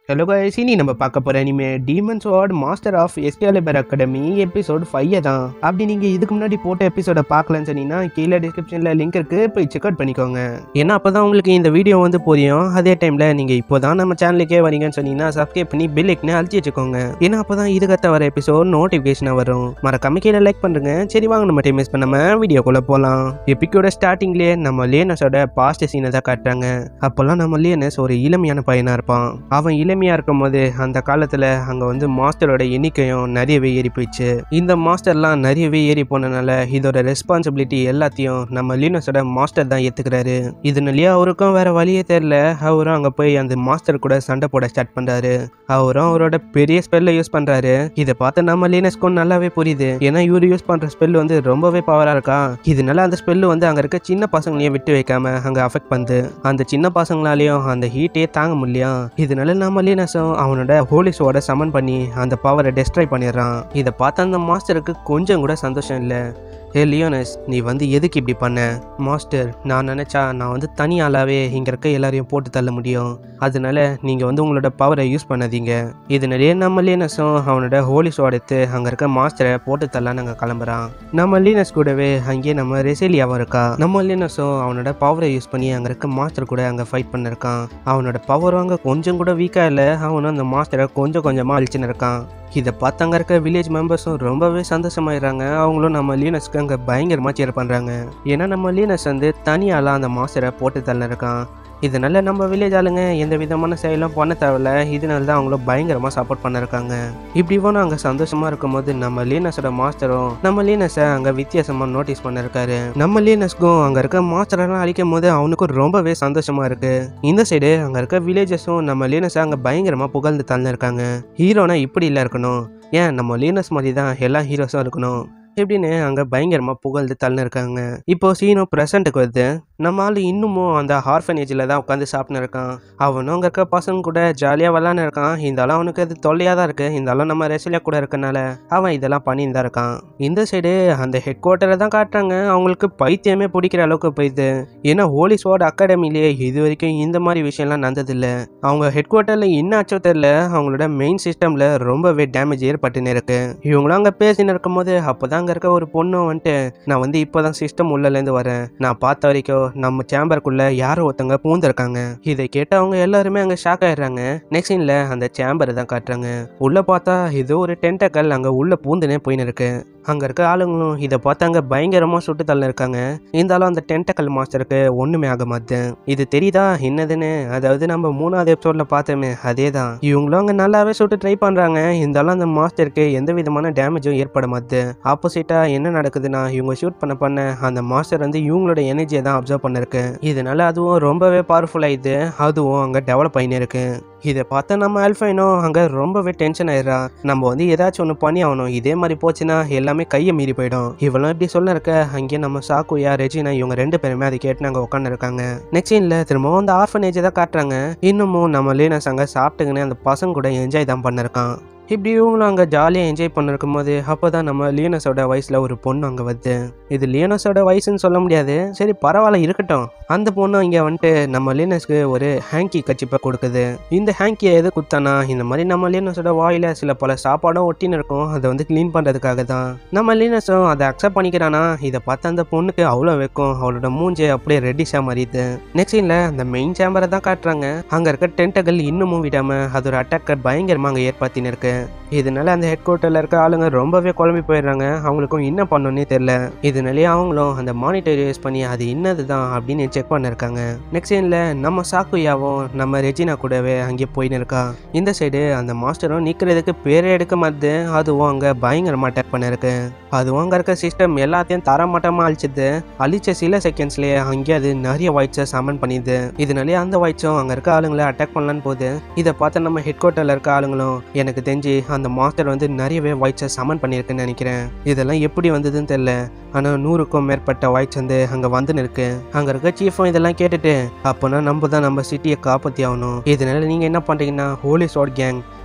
hello guys இனி நம்ம பார்க்க போகிற anime demons sword master of Excalibur academy episode five தான் அப்படி நீங்கள் இதுக்கு முன்னாடி போட்ட எபிசோட பார்க்கலன்னு சொன்னீங்கன்னா கீழே டிஸ்கிரிப்ஷனில் லிங்க் இருக்கு போய் செக் அவுட் பண்ணிக்கோங்க ஏன்னா அப்போ தான் உங்களுக்கு இந்த வீடியோ வந்து புரியும் அதே டைமில் நீங்கள் இப்போ தான் நம்ம சேனலுக்கே வரீங்கன்னு சொன்னீங்கன்னா சப்ஸ்கிரைப் பண்ணி பில் ஐக்கனை அழுத்தி வச்சுக்கோங்க ஏன்னா அப்போ தான் இதுக்கத்த வர எபிசோட் நோட்டிஃபிகேஷனாக வரும் மறக்காம கீழே லைக் பண்ணுங்க சரி வாங்க நம்ம டைம் மிஸ் பண்ணாம வீடியோக்குள்ளே போகலாம் எபிக்கோட ஸ்டார்டிங்லேயே நம்ம லியனஸோட பாஸ்ட் சீனை தான் காட்டுறாங்க அப்போல்லாம் நம்ம லியனஸ் ஒரு இளமையான பையனாக இருப்பான் அவன் இளமையாக இருக்கும்போது அந்த காலத்தில் அங்கே வந்து மாஸ்டரோட எண்ணிக்கையும் நிறையவே ஏறி போயிடுச்சு இந்த மாஸ்டர்லாம் நிறையவே ஏறி போனனால இதோட ரெஸ்பான்சிபிலிட்டி எல்லாத்தையும் நம்ம லீனஸோட மாஸ்டர் தான் ஏற்றுக்கிறாரு இதனாலேயே அவருக்கும் வேற வழியே தெரியல அவரும் அங்கே போய் அந்த மாஸ்டர் கூட சண்டை போட ஸ்டார்ட் பண்ணுறாரு அவரும் அவரோட பெரிய ஸ்பெல்லை யூஸ் பண்ணுறாரு இதை பார்த்து நம்ம லீனஸ்க்கும் நல்லாவே புரியுது ஏன்னா இவர் யூஸ் பண்ணுற ஸ்பெல் வந்து ரொம்பவே பவராக இருக்கா இதனால அந்த ஸ்பெல்லு வந்து அங்கே இருக்க சின்ன பசங்களையும் விட்டு வைக்காம அங்கே அஃபெக்ட் பண்ணுது அந்த சின்ன பசங்களாலையும் அந்த ஹீட்டே தாங்க முடியலையா இதனால நம்ம லீனஸும் அவனோட ஹோலிஸோட சமன் பண்ணி அந்த பவரை டெஸ்ட்ராய் பண்ணிடுறான் இதை பார்த்து அந்த மாஸ்டருக்கு கொஞ்சம் கூட சந்தோஷம் இல்லை ஏ லியோனஸ் நீ வந்து எதுக்கு இப்படி பண்ண மாஸ்டர் நான் நினச்சா நான் வந்து தனி ஆளாவே இங்கே இருக்க எல்லாரையும் போட்டு தள்ள முடியும் அதனால நீங்கள் வந்து உங்களோட பவரை யூஸ் பண்ணாதீங்க இதனாலேயே நம்ம லீனஸும் அவனோட ஹோலிஸோட எடுத்து அங்கே இருக்க மாஸ்டரை போட்டு தள்ளலான்னு அங்கே கிளம்புறான் நம்ம லீனஸ் கூடவே அங்கேயே நம்ம ரெசேலியாவும் இருக்கா நம்ம லீனஸும் அவனோட பவரை யூஸ் பண்ணி அங்கே இருக்க மாஸ்டர் கூட அங்கே ஃபைட் பண்ணிருக்கான் அவனோட பவரும் அங்கே கொஞ்சம் கூட வீக்காக இல்லை அவனும் அந்த மாஸ்டரை கொஞ்சம் கொஞ்சமாக அழிச்சுன்னு இருக்கான் இதை பார்த்து அங்கே இருக்க வில்லேஜ் மெம்பர்ஸும் ரொம்பவே சந்தோஷமாயிடுறாங்க அவங்களும் நம்ம லீனஸ்க்கு அங்கே பயங்கரமாக சேர் பண்ணுறாங்க ஏன்னா நம்ம லீனஸ் வந்து தனியாலாம் அந்த மாஸ்டரை போட்டு தள்ள இருக்கான் இதனால நம்ம வில்லேஜ் ஆளுங்க எந்த விதமான செயலும் பண்ண தேவையில்ல இதனால தான் அவங்களும் பயங்கரமாக சப்போர்ட் பண்ணிருக்காங்க இப்படி இவனும் அங்கே சந்தோஷமாக இருக்கும்போது நம்ம லீனஸோட மாஸ்டரும் நம்ம லீனஸை அங்கே வித்தியாசமாக நோட்டீஸ் பண்ணிருக்காரு நம்ம லீனஸ்க்கும் அங்கே இருக்க மாஸ்டரெல்லாம் அழிக்கும் போது அவனுக்கும் ரொம்பவே சந்தோஷமாக இருக்கு இந்த சைடு அங்கே இருக்க வில்லேஜஸும் நம்ம லீனஸை அங்கே பயங்கரமாக புகழ்ந்து தள்ளிருக்காங்க ஹீரோனா இப்படி இல்லை இருக்கணும் ஏன் நம்ம லீனஸ் மாதிரி தான் எல்லா ஹீரோஸும் இருக்கணும் எப்படின்னு அங்கே பயங்கரமாக புகழ்ந்து தள்ளின்னு இருக்காங்க இப்போ சீனோ ப்ரெசண்ட்டுக்கு வருது நம்ம ஆள் இன்னமும் அந்த ஹார்ஃபனேஜில் தான் உட்காந்து சாப்பிட்னு இருக்கான் அவனும் அங்கே இருக்க பசங்க கூட ஜாலியாக விளாட்னு இருக்கான் இருந்தாலும் அவனுக்கு அது தொல்லையாக தான் இருக்குது இருந்தாலும் நம்ம ரெசிலியா கூட இருக்கனால அவன் இதெல்லாம் பண்ணின்னு தான் இருக்கான் இந்த சைடு அந்த ஹெட் குவார்ட்டரை தான் காட்டுறாங்க அவங்களுக்கு பைத்தியமே பிடிக்கிற அளவுக்கு போயிடுது ஏன்னா ஹோலி ஸ்வாட் அகாடமிலேயே இது வரைக்கும் இந்த மாதிரி விஷயம்லாம் நடந்ததில்லை அவங்க ஹெட் குவார்ட்டரில் என்ன ஆச்சோ தெரில அவங்களோட மெயின் சிஸ்டமில் ரொம்பவே டேமேஜ் ஏற்பட்டுன்னு இருக்கு இவங்களும் அங்கே பேசின்னு இருக்கும்போது அப்போ தான் அங்கே இருக்க ஒரு பொண்ணு வந்துட்டு நான் வந்து இப்போ தான் சிஸ்டம் உள்ளலேருந்து வரேன் நான் பார்த்த வரைக்கும் நம்ம சேம்பருக்குள்ள யாரோ ஒருத்தவங்க பூந்திருக்காங்க இதை கேட்டு அவங்க எல்லாருமே அங்கே ஷாக் ஆயிடுறாங்க நெக்ஸ்ட் சீனில் அந்த சேம்பரை தான் காட்டுறாங்க உள்ள பார்த்தா ஏதோ ஒரு டென்டக்கல் அங்கே உள்ள பூந்துனே போயின்னு இருக்கு அங்கே இருக்க ஆளுங்களும் இதை பார்த்து அங்கே பயங்கரமாக சுட்டு தள்ள இருக்காங்க இருந்தாலும் அந்த டென்டக்கல் மாஸ்டருக்கு ஒன்றுமே ஆக மாட்டேன் இது தெரியுதா என்னதுன்னு அதாவது நம்ம மூணாவது எபிசோட்ல பார்த்தோமே அதே தான் இவங்களும் அங்கே நல்லாவே சுட்டு ட்ரை பண்ணுறாங்க இருந்தாலும் அந்த மாஸ்டருக்கு எந்த விதமான டேமேஜும் ஏற்பட மாட்டுது ஆப்போசிட்டாக என்ன நடக்குதுன்னா இவங்க ஷூட் பண்ண பண்ண அந்த மாஸ்டர் வந்து இவங்களோட எனர்ஜியை தான் அப்சர்வ் பண்ணிருக்கு இதனால அதுவும் ரொம்பவே பவர்ஃபுல் ஆயிடுது அதுவும் அங்கே டெவலப் ஆகினே இருக்கு இதை பார்த்தா நம்ம ஆல்ஃபைனோ அங்கே ரொம்பவே டென்ஷன் ஆயிடுறா நம்ம வந்து ஏதாச்சும் ஒன்று பண்ணி ஆகணும் இதே மாதிரி போச்சுன்னா எல்லாமே கையை மீறி போயிடும் இவளும் இப்படி சொல்ல இருக்க அங்கேயே நம்ம சாக்குயா ரெஜினா இவங்க ரெண்டு பேருமே அதை கேட்டு நாங்கள் உட்காந்து இருக்காங்க நெக்ஸ்ட் சீனில் திரும்பவும் அந்த ஆர்ஃபனேஜை தான் காட்டுறாங்க இன்னமும் நம்ம லீனஸ் அங்கே சாப்பிட்டுங்கன்னு அந்த பசங்க கூட என்ஜாய் தான் பண்ணிருக்கான் இப்படி இவங்களும் அங்கே ஜாலியாக என்ஜாய் பண்ணிருக்கும் போது அப்போ தான் நம்ம லியோனஸோட வயசில் ஒரு பொண்ணு அங்கே வருது இது லியோனஸோட வயசுன்னு சொல்ல முடியாது சரி பரவாயில்ல இருக்கட்டும் அந்த பொண்ணு இங்கே வந்துட்டு நம்ம லியோனஸ்க்கு ஒரு ஹேங்கி கச்சிப்பை கொடுக்குது இந்த ஹேங்கியை எது குத்தானா இந்த மாதிரி நம்ம லியோனஸோட வாயில் சில பல சாப்பாடும் ஒட்டின்னு இருக்கும் அதை வந்து க்ளீன் பண்ணுறதுக்காக தான் நம்ம லியோனஸும் அதை அக்செப்ட் பண்ணிக்கிறானா இதை பார்த்து அந்த பொண்ணுக்கு அவ்வளோ வைக்கும் அவளோட மூஞ்சி அப்படியே ரெட்டிஷாக மாறிடுது நெக்ஸ்ட் சீனில் அந்த மெயின் சேம்பரை தான் காட்டுறாங்க அங்கே இருக்க டென்டகள் இன்னமும் விடாமல் அதோட அட்டாக்கர் பயங்கரமாக அங்கே ஏற்படுத்தின்னு இருக்கு இதனால அந்த ஹெட் குவார்ட்டர்ல இருக்க ஆளுங்க ரொம்பவே குழம்பி போயிடுறாங்க அவங்களுக்கும் என்ன பண்ணணும்னே தெரியல இதனாலேயே அவங்களும் அந்த மானிட்டர் யூஸ் பண்ணி அது என்னது தான் அப்படின்னு செக் பண்ணிருக்காங்க நெக்ஸ்ட் சீன்ல நம்ம சாக்குயாவும் நம்ம ரெஜினா கூடவே அங்கே போயின்னு இருக்கா இந்த சைடு அந்த மாஸ்டரும் நிற்கிறதுக்கு பேரே எடுக்க மாட்டுது அதுவும் அங்கே பயங்கரமாக அட்டாக் பண்ணிருக்கு அதுவும் அங்கே இருக்க சிஸ்டம் எல்லாத்தையும் தரமட்டமாக அழிச்சிது அழிச்ச சில செகண்ட்ஸ்லேயே அங்கே அது நிறைய வாய்ஸை சமன் பண்ணிது இதனாலே அந்த வாய்ஸும் அங்கே இருக்க ஆளுங்களை அட்டாக் பண்ணலான்னு போகுது இதை பார்த்து நம்ம ஹெட் குவார்ட்டரில் இருக்க ஆளுங்களும் எனக்கு தெரிஞ்சு அந்த மாஸ்டர் வந்து நிறையவே வாய்ஸை சமன் பண்ணியிருக்குன்னு நினைக்கிறேன் இதெல்லாம் எப்படி வந்ததுன்னு தெரியல ஆனால் நூறுக்கும் மேற்பட்ட வாய்ஸ் வந்து அங்கே வந்துன்னு இருக்கு அங்கே இருக்க சீஃபும் இதெல்லாம் கேட்டுட்டு அப்போனா நம்ம தான் நம்ம சிட்டியை காப்பாற்றி ஆகணும் இதனால நீங்கள் என்ன பண்ணுறீங்கன்னா ஹோலி ஷார்ட் கேங்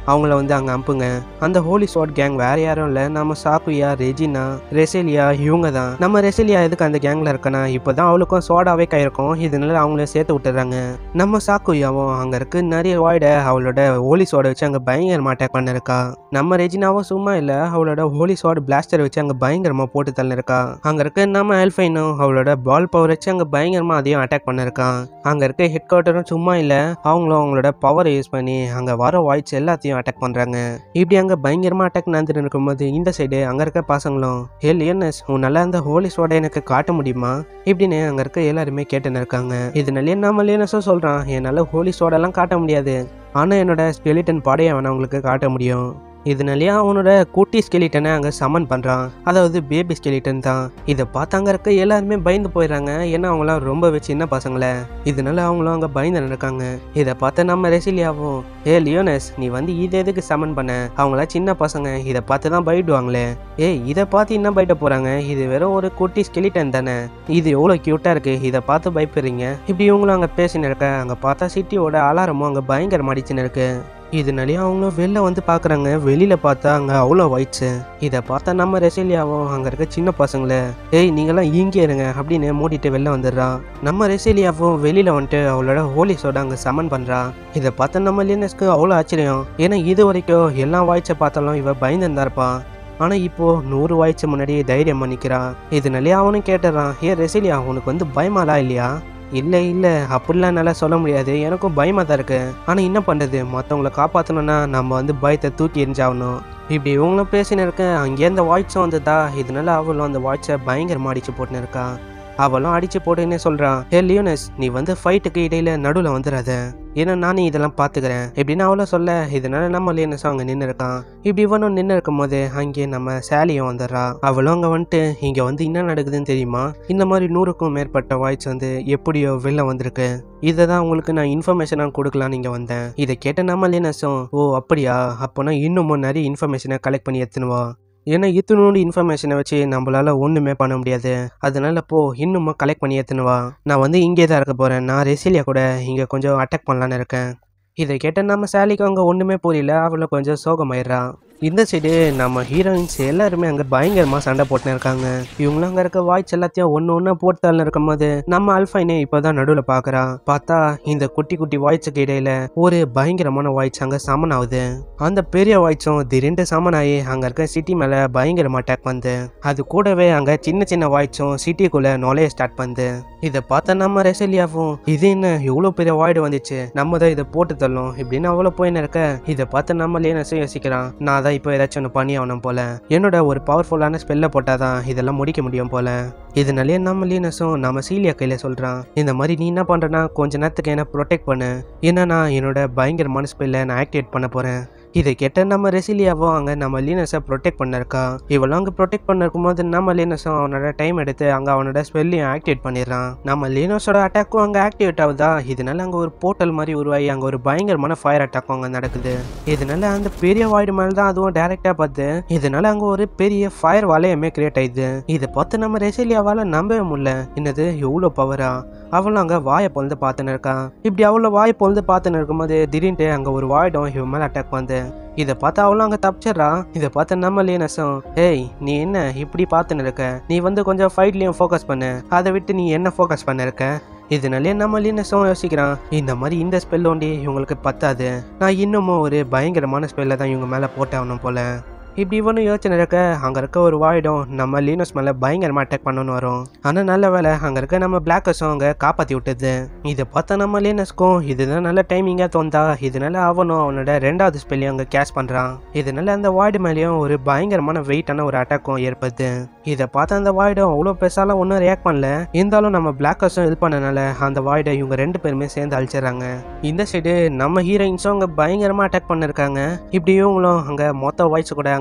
அவங்கள வந்து அங்கே அனுப்புங்க அந்த ஹோலி ஸ்வாட் கேங் வேற யாரும் இல்லை நம்ம சாக்குயா ரெஜினா ரெசேலியா இவங்க தான் நம்ம ரெசேலியா எதுக்கு அந்த கேங்ல இருக்கனா இப்போதான் அவளுக்கும் சோடாவே கையிருக்கும் இதனால அவங்கள சேர்த்து விட்டுறாங்க நம்ம சாக்குயாவும் அங்கே இருக்கு நிறைய வாய்ட அவளோட ஹோலி சோடை வச்சு அங்கே பயங்கரமாக அட்டாக் பண்ணிருக்கா நம்ம ரெஜினாவும் சும்மா இல்லை அவளோட ஹோலி ஸ்வாட் பிளாஸ்டர் வச்சு அங்கே பயங்கரமாக போட்டு தள்ளிருக்கா அங்கே இருக்க நம்ம எல்ஃபைனும் அவளோட பால் பவர் வச்சு அங்கே பயங்கரமாக அதையும் அட்டாக் பண்ணிருக்கான் அங்கே இருக்க ஹெட் குவார்ட்டரும் சும்மா இல்லை அவங்களும் அவங்களோட பவரை யூஸ் பண்ணி அங்கே வர வாய்ஸ் எல்லாத்தையும் அட்டாக் பண்ணுறாங்க இப்படி அங்கே பயங்கரமாக அட்டாக் நடந்துட்டு இருக்கும்போது இந்த சைடு அங்கே இருக்க பசங்களும் ஹே லியனஸ் உன்னால அந்த ஹோலி ஸ்வாடை எனக்கு காட்ட முடியுமா இப்படின்னு அங்கே இருக்க எல்லாருமே கேட்டுன்னு இருக்காங்க இதனாலே நம்ம லியனஸும் சொல்கிறான் என்னால் ஹோலி ஸ்வாடெல்லாம் காட்ட முடியாது ஆனால் என்னோட ஸ்கெலிட்டன் படையை வேணா உங்களுக்கு காட்ட முடியும் இதனாலேயே அவனோட குட்டி ஸ்கெலிட்டனை அங்கே சமன் பண்ணுறான் அதாவது பேபி ஸ்கெலிட்டன் தான் இதை பார்த்து அங்கே இருக்க எல்லாருமே பயந்து போயிடுறாங்க ஏன்னா அவங்களாம் ரொம்பவே சின்ன பசங்கள இதனால அவங்களும் அங்கே பயந்து இருக்காங்க இதை பார்த்து நம்ம ரெசிலியாவும் ஏ லியோனஸ் நீ வந்து இதை எதுக்கு சமன் பண்ண அவங்களாம் சின்ன பசங்க இதை பார்த்து தான் பயப்படுவாங்களே ஏய் இதை பார்த்து என்ன பயப்பட போகிறாங்க இது வெறும் ஒரு குட்டி ஸ்கெலிட்டன் தானே இது எவ்வளோ க்யூட்டாக இருக்கு இதை பார்த்து பயப்படுறீங்க இப்படி இவங்களும் அங்கே பேசின்னு இருக்க அங்கே பார்த்தா சிட்டியோட அலாரமும் அங்கே பயங்கரம் அடிச்சுன்னு இருக்கு இதனாலேயே அவங்களும் வெளில வந்து பார்க்குறாங்க வெளியில் பார்த்தா அங்கே அவ்வளோ வயிற்று இதை பார்த்தா நம்ம ரெசேலியாவும் அங்கே இருக்க சின்ன பசங்கள ஏய் நீங்களாம் இங்கே இருங்க அப்படின்னு மூடிட்டு வெளில வந்துடுறான் நம்ம ரெசேலியாவும் வெளியில் வந்துட்டு அவளோட ஹோலிஸோட அங்கே சமன் பண்ணுறான் இதை பார்த்தா நம்ம லினஸ்க்கு அவ்வளோ ஆச்சரியம் ஏன்னா இது வரைக்கும் எல்லா வாய்ச்சை பார்த்தாலும் இவ பயந்துருந்தா இருப்பான் ஆனால் இப்போ நூறு வாய்ச்ச முன்னாடி தைரியம் பண்ணிக்கிறான் இதனாலே அவனும் கேட்டுறான் ஏ ரெசிலியா உனக்கு வந்து பயமாலா இல்லையா இல்லை இல்லை அப்படிலாம் என்னால் சொல்ல முடியாது எனக்கும் பயமாக தான் இருக்கு ஆனால் என்ன பண்ணுறது மற்றவங்கள காப்பாற்றணும்னா நம்ம வந்து பயத்தை தூக்கி எரிஞ்சாகணும் இப்படி இவங்களும் பேசின்னு இருக்க அங்கேருந்து வாய்ஸும் வந்ததா இதனால அவளும் அந்த வாய்ஸை பயங்கரமாக அடிச்சு போட்டுன்னு இருக்கா அவளும் அடிச்சு போட்டுன்னே சொல்றான் ஹே லியோனஸ் நீ வந்து ஃபைட்டுக்கு இடையில நடுவில் வந்துடாத ஏன்னா நானே இதெல்லாம் பார்த்துக்கிறேன் இப்படின்னு அவளும் சொல்ல இதனால நம்ம லியோனஸும் அங்கே நின்று இருக்கான் இப்படி இவனும் நின்று இருக்கும் போது அங்கே நம்ம சாலியும் வந்துடுறா அவளும் அங்கே வந்துட்டு இங்கே வந்து என்ன நடக்குதுன்னு தெரியுமா இந்த மாதிரி நூறுக்கும் மேற்பட்ட வாய்ஸ் வந்து எப்படியோ வெளில வந்திருக்கு இதை தான் உங்களுக்கு நான் இன்ஃபர்மேஷனாக கொடுக்கலான்னு இங்கே வந்தேன் இதை கேட்ட நம்ம லியோனஸும் ஓ அப்படியா அப்போனா இன்னமும் நிறைய இன்ஃபர்மேஷனை கலெக்ட் பண்ணி எடுத்துனுவா ஏன்னா இத்தனோண்டு இன்ஃபர்மேஷனை வச்சு நம்மளால ஒன்றுமே பண்ண முடியாது அதனால போ இன்னுமா கலெக்ட் பண்ணி ஏற்றுன்னு வா நான் வந்து இங்கே தான் இருக்க போகிறேன் நான் ரெசிலியா கூட இங்கே கொஞ்சம் அட்டாக் பண்ணலான்னு இருக்கேன் இதை கேட்ட நம்ம சாலிக்கு அங்கே ஒன்றுமே புரியல அவளை கொஞ்சம் சோகமாயிடுறா இந்த சைடு நம்ம ஹீரோயின்ஸ் எல்லாருமே அங்கே பயங்கரமாக சண்டை போட்டுன்னு இருக்காங்க இவங்களும் அங்கே இருக்க வாய்ஸ் எல்லாத்தையும் ஒன்று ஒன்றா போட்டு இருக்கும் போது நம்ம அல்ஃபைனே இப்போ தான் நடுவில் பார்க்குறா பார்த்தா இந்த குட்டி குட்டி வாய்ஸுக்கு இடையில ஒரு பயங்கரமான வாய்ஸ் அங்கே சமன் ஆகுது அந்த பெரிய வாய்ஸும் திடீர்னு சமன் ஆகி அங்கே இருக்க சிட்டி மேலே பயங்கரமாக அட்டாக் பண்ணுது அது கூடவே அங்கே சின்ன சின்ன வாய்ஸும் சிட்டிக்குள்ளே நுழைய ஸ்டார்ட் பண்ணுது இதை பார்த்தா நம்ம ரெசலியாவும் இது என்ன இவ்வளோ பெரிய வாய்டு வந்துச்சு நம்ம தான் இதை போட்டு தள்ளும் இப்படின்னு அவ்வளோ போயின்னு இருக்க இதை பார்த்து நம்ம லேனஸும் யோசிக்கிறான் நான் தான் இப்போ ஏதாச்சும் ஒன்று பண்ணி ஆகணும் போல என்னோட ஒரு பவர்ஃபுல்லான ஸ்பெல்லை போட்டால் தான் இதெல்லாம் முடிக்க முடியும் போல இதனாலே நம்ம லீனஸும் நம்ம சீலியா கையில் சொல்கிறான் இந்த மாதிரி நீ என்ன பண்ணுறனா கொஞ்ச நேரத்துக்கு என்ன ப்ரொடெக்ட் பண்ணு ஏன்னா நான் என்னோட பயங்கரமான ஸ்பெல்லை நான் ஆக்டிவேட் பண்ண போகிறேன் இதை கேட்ட நம்ம ரெசிலியாவும் அங்கே நம்ம லீனஸை ப்ரொடெக்ட் பண்ணிருக்கா இவளும் அங்கே ப்ரொடெக்ட் பண்ணிருக்கும் போது நம்ம லீனஸும் அவனோட டைம் எடுத்து அங்கே அவனோட ஸ்பெல்லையும் ஆக்டிவேட் பண்ணிடுறான் நம்ம லீனஸோட அட்டாக்கும் அங்கே ஆக்டிவேட் ஆகுதா இதனால அங்கே ஒரு போர்ட்டல் மாதிரி உருவாகி அங்கே ஒரு பயங்கரமான ஃபயர் அட்டாக்கும் அங்கே நடக்குது இதனால அந்த பெரிய வாய்டு மேலே தான் அதுவும் டேரெக்டாக பார்த்து இதனால அங்கே ஒரு பெரிய ஃபயர் வளையமே கிரியேட் ஆயிடுது இதை பார்த்து நம்ம ரெசிலியாவால் நம்பவே முடியல என்னது எவ்வளோ பவரா அவளும் அங்கே வாயை பொழுது பார்த்துன்னு இருக்கான் இப்படி அவளை வாயை பொழுது பார்த்துன்னு இருக்கும்போது திடீர்னு அங்கே ஒரு வாயிடும் இவன் மேலே அட்டாக் வந்து இதை பார்த்து அவளும் அங்கே தப்பிச்சிட்றா இதை பார்த்து நம்ம லேனஸும் ஏய் நீ என்ன இப்படி பார்த்துன்னு இருக்க நீ வந்து கொஞ்சம் ஃபைட்லேயும் ஃபோக்கஸ் பண்ணு அதை விட்டு நீ என்ன ஃபோக்கஸ் பண்ண இருக்க இதனாலே நம்ம லீனஸும் யோசிக்கிறான் இந்த மாதிரி இந்த ஸ்பெல் ஒண்டி இவங்களுக்கு பத்தாது நான் இன்னமும் ஒரு பயங்கரமான ஸ்பெல்லை தான் இவங்க மேலே போட்டாகணும் போல இப்படி இவனும் யோசனை இருக்க அங்கே இருக்க ஒரு வாயிடும் நம்ம லீனஸ் மேலே பயங்கரமாக அட்டாக் பண்ணணும்னு வரும் ஆனால் நல்ல வேலை அங்கே இருக்க நம்ம பிளாக்கர்ஸும் அங்கே காப்பாற்றி விட்டுது இதை பார்த்தா நம்ம லீனஸ்க்கும் இதுதான் நல்ல டைமிங்காக தோந்தா இதனால அவனும் அவனோட ரெண்டாவது ஸ்பெல்லையும் அங்கே கேஷ் பண்ணுறான் இதனால அந்த வாய்டு மேலேயும் ஒரு பயங்கரமான வெயிட்டான ஒரு அட்டாக்கும் ஏற்படுது இதை பார்த்து அந்த வாய்டும் அவ்வளோ பெருசாலாம் ஒன்றும் ரியாக்ட் பண்ணல இருந்தாலும் நம்ம பிளாக்கர்ஸும் ஹெல்ப் பண்ணனால அந்த வாய்டை இவங்க ரெண்டு பேருமே சேர்ந்து அழிச்சிடறாங்க இந்த சைடு நம்ம ஹீரோயின்ஸும் அங்கே பயங்கரமாக அட்டாக் பண்ணிருக்காங்க இப்படி இவங்களும் அங்கே மொத்த வாய்ஸ் கூட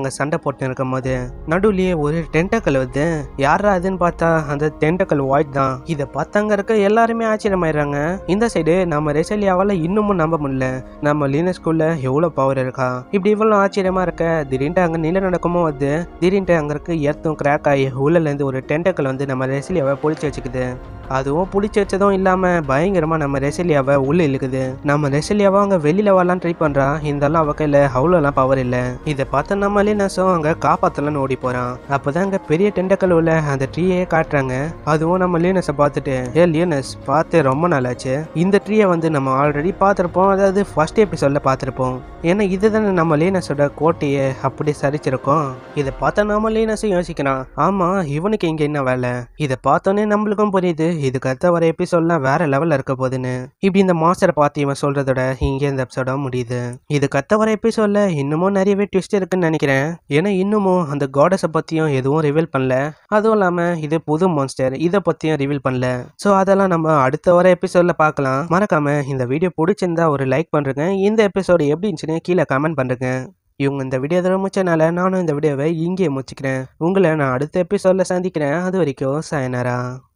அங்கே சண்டை போட்டு இருக்கும் போது நடுவுலயே ஒரு டென்டக்கல் வருது யாரா அதுன்னு பார்த்தா அந்த டென்டக்கல் வாய்ட் தான் இதை பார்த்தாங்க இருக்க எல்லாருமே ஆச்சரியமாயிடுறாங்க இந்த சைடு நம்ம ரெசலியாவால் இன்னமும் நம்ப முடியல நம்ம லீனஸ்குள்ள எவ்வளோ பவர் இருக்கா இப்படி இவ்வளோ ஆச்சரியமா இருக்க திடீர்னு அங்கே நில நடக்கமோ வருது திடீர்னு அங்கே இருக்க எர்த்தும் கிராக் ஆகி உள்ளேருந்து ஒரு டென்டக்கல் வந்து நம்ம ரெசலியாவை பிடிச்சி வச்சுக்குது அதுவும் பிடிச்சி வச்சதும் இல்லாமல் பயங்கரமாக நம்ம ரெசலியாவை உள்ளே இழுக்குது நம்ம ரெசலியாவை அங்கே வெளியில் வரலாம் ட்ரை பண்ணுறா இருந்தாலும் அவ கையில் அவ்வளோலாம் பவர் இல்லை இதை பார்த்த நம்ம லீனஸும் அங்கே காப்பாற்றலாம்னு ஓடி போகிறான் அப்போ தான் அங்கே பெரிய டெண்டக்கல் உள்ள அந்த ட்ரீயே காட்டுறாங்க அதுவும் நம்ம லீனஸை பார்த்துட்டு ஏ லீனஸ் பார்த்து ரொம்ப நாளாச்சு இந்த ட்ரீயை வந்து நம்ம ஆல்ரெடி பார்த்துருப்போம் அதாவது ஃபர்ஸ்ட் எபிசோடில் பார்த்துருப்போம் ஏன்னா இதுதானே நம்ம லீனஸோட கோட்டையை அப்படி சரிச்சிருக்கோம் இதை பார்த்த நம்ம லீனஸும் யோசிக்கிறான் ஆமாம் இவனுக்கு இங்கே என்ன வேலை இதை பார்த்தோன்னே நம்மளுக்கும் புரியுது இதுக்கு அடுத்த வர எபிசோட்லாம் வேற லெவலில் இருக்க போகுதுன்னு இப்படி இந்த மாஸ்டரை பார்த்து இவன் சொல்றதோட இங்கே இந்த எபிசோட முடியுது இதுக்கு அடுத்த வர எபிசோட்ல இன்னமும் நிறையவே ட்விஸ்ட் இருக்குன்னு நினைக்கிறேன் ஏன்னா இன்னமும் அந்த காடஸை பற்றியும் எதுவும் ரிவீல் பண்ணல அதுவும் இல்லாமல் இது புது மான்ஸ்டர் இதை பற்றியும் ரிவீல் பண்ணல ஸோ அதெல்லாம் நம்ம அடுத்த வர எபிசோடில் பார்க்கலாம் மறக்காம இந்த வீடியோ பிடிச்சிருந்தா ஒரு லைக் பண்ணுறேங்க இந்த எபிசோடு எப்படி இருந்துச்சுன்னு கீழே கமெண்ட் பண்ணுறேங்க இவங்க இந்த வீடியோ தர முடிச்சனால நானும் இந்த வீடியோவை இங்கேயே முடிச்சுக்கிறேன் உங்களை நான் அடுத்த எபிசோடில் சந்திக்கிறேன் அது வரைக்கும் சாயனாரா